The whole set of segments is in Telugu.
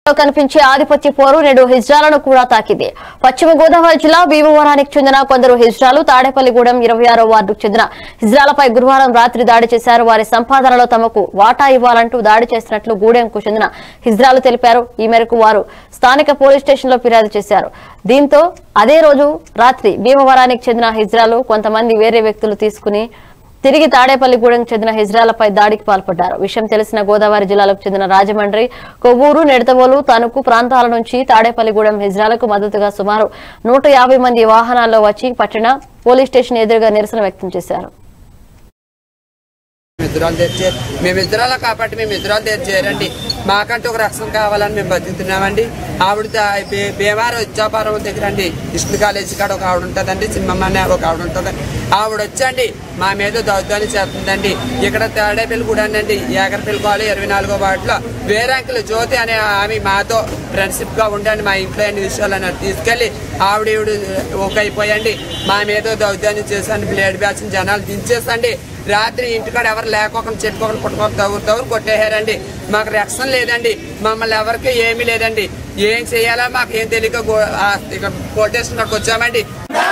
కనిపించే ఆధిపత్య పోరు నేడు హిజ్రాలను కూడా తాకింది పశ్చిమ గోదావరి జిల్లా భీమవరానికి చెందిన కొందరు హిజ్రాలు తాడేపల్లిగూడెం ఇరవై ఆరో వార్డుకు చెందిన హిజ్రాలపై గురువారం రాత్రి దాడి చేశారు వారి సంపాదనలో తమకు వాటా ఇవ్వాలంటూ దాడి చేసినట్లు గూడెంకు చెందిన హిజ్రాలు తెలిపారు ఈ మేరకు వారు స్థానిక పోలీస్ స్టేషన్లో ఫిర్యాదు చేశారు దీంతో అదే రోజు రాత్రి భీమవరానికి చెందిన హిజ్రాలు కొంతమంది వేరే వ్యక్తులు తీసుకుని తిరిగి తాడేపల్లిగూడెం చెందిన హిజ్రాలపై దాడికి పాల్పడ్డారు విషయం తెలిసిన గోదావరి జిల్లాలకు చెందిన రాజమండ్రి కొవ్వూరు నిడతవోలు తణుకు ప్రాంతాల నుంచి తాడేపల్లిగూడెం హిజ్రాలకు మద్దతుగా సుమారు నూట మంది వాహనాల్లో వచ్చి పట్టణ పోలీస్ స్టేషన్ ఎదురుగా నిరసన వ్యక్తం చేశారు మేము ఇద్దరాలు తెచ్చారు మేము ఇద్దరాలు కాబట్టి మేము ఇద్దరాలు తెచ్చారండి మాకంటూ ఒక రక్షణ కావాలని మేము బతుకుతున్నామండి ఆవిడ దా- బే- భీమారం ఇచ్చాపురం దగ్గర అండి విష్ణు కాలేజీ కాడ ఒక ఆవిడ ఉంటుందండి సింహమ్మ అనే ఒక ఆవిడ ఉంటుంది ఆవిడ వచ్చండి మా మీద దౌర్జన్యం చేస్తుందండి ఇక్కడ తాడేపల్లి కూడా అండి ఏకరపల్లి కాలు ఇరవై నాలుగో వాటిలో వేరే అంకుల్ జ్యోతి అనే ఆమె మాతో ఫ్రెండ్షిప్ గా ఉండండి మా ఇంట్లో అన్ని విషయాలు తీసుకెళ్లి ఆవిడ ఈవిడ ఒక అయిపోయండి మా మీద దౌర్జన్యం చేసండి బ్లేడ్ బ్యాచ్ జనాలు దించేసండి రాత్రి ఇంటికాడ ఎవరు లేకోకుండా చెట్టుకోకుండా పుట్టుకోకుండా తవ్వురు తవ్వురు కొట్టేశారండి మాకు రక్షణ లేదండి మమ్మల్ని ఎవరికి ఏమీ లేదండి ఏం చేయాలో మాకు ఏం తెలియక గో- ఆ ఇక్కడ కోటేషన్ కాడికి వచ్చామండి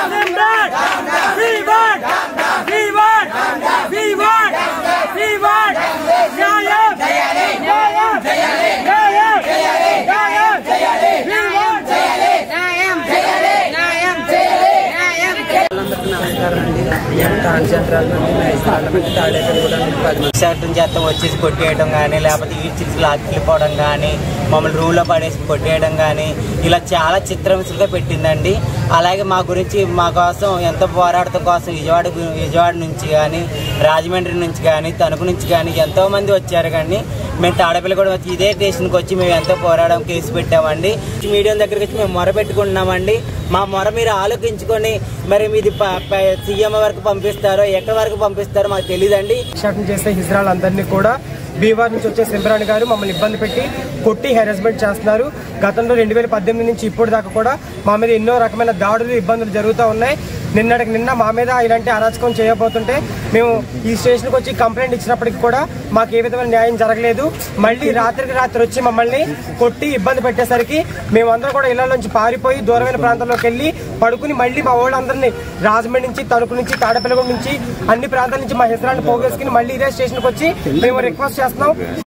అందరికీ నమస్కారం అండి ట్రాన్స్జెండర్ నుండి మైసూరు తాడేపల్లి కూడా పది మంది శాతం చేత వచ్చేసి కొట్టేయడం కానీ లేకపోతే ఈడ్చికి లాక్కెళ్ళిపోవడం కానీ మమ్మల్ని రూమ్లో పడేసి కొట్టేయడం కానీ ఇలా చాలా చిత్రహింసలుగా పెట్టిందండి అలాగే మా గురించి మా కోసం ఎంతో పోరాటం కోసం విజయవాడ గు- విజయవాడ నుంచి కానీ రాజమండ్రి నుంచి కానీ తణుకు నుంచి కానీ ఎంతో మంది వచ్చారు కానీ మేము తాడపల్లి కూడా వచ్చి ఇదే స్టేషన్కి వచ్చి మేము ఎంతో పోరాటం కేసు పెట్టామండి మీడియం దగ్గరికి వచ్చి మేము మొర పెట్టుకుంటున్నామండి మా మొర మీరు ఆలోచించుకొని మరి మీది సీఎం వరకు పంపిస్తారో ఎక్కడి వరకు పంపిస్తారో మాకు తెలియదండి భిక్షాటన చేసే హిజ్రాలందరినీ కూడా బీహార్ నుంచి వచ్చే సింబరాణి గారు మమ్మల్ని ఇబ్బంది పెట్టి కొట్టి హెరాస్మెంట్ చేస్తున్నారు గతంలో రెండు వేల పద్దెనిమిది నుంచి ఇప్పుడు దాకా కూడా మా మీద ఎన్నో రకమైన దాడులు ఇబ్బందులు జరుగుతూ ఉన్నాయి నిన్నటికి నిన్న మా మీద ఇలాంటి అరాచకం చేయబోతుంటే మేము ఈ స్టేషన్కి వచ్చి కంప్లైంట్ ఇచ్చినప్పటికి కూడా మాకు ఏ విధమైన న్యాయం జరగలేదు మళ్ళీ రాత్రికి రాత్రి వచ్చి మమ్మల్ని కొట్టి ఇబ్బంది పెట్టేసరికి మేమందరం కూడా ఇళ్ల నుంచి పారిపోయి దూరమైన ప్రాంతాల్లోకి వెళ్ళి పడుకుని మళ్ళీ మా వాళ్ళందరినీ రాజమండ్రి నుంచి తణుకు నుంచి తాడపల్లిగూడ నుంచి అన్ని ప్రాంతాల నుంచి మా హిస్రాన్ని పోగేసుకుని మళ్ళీ ఇదే స్టేషన్కి వచ్చి మేము రిక్వెస్ట్ చేస్తున్నాం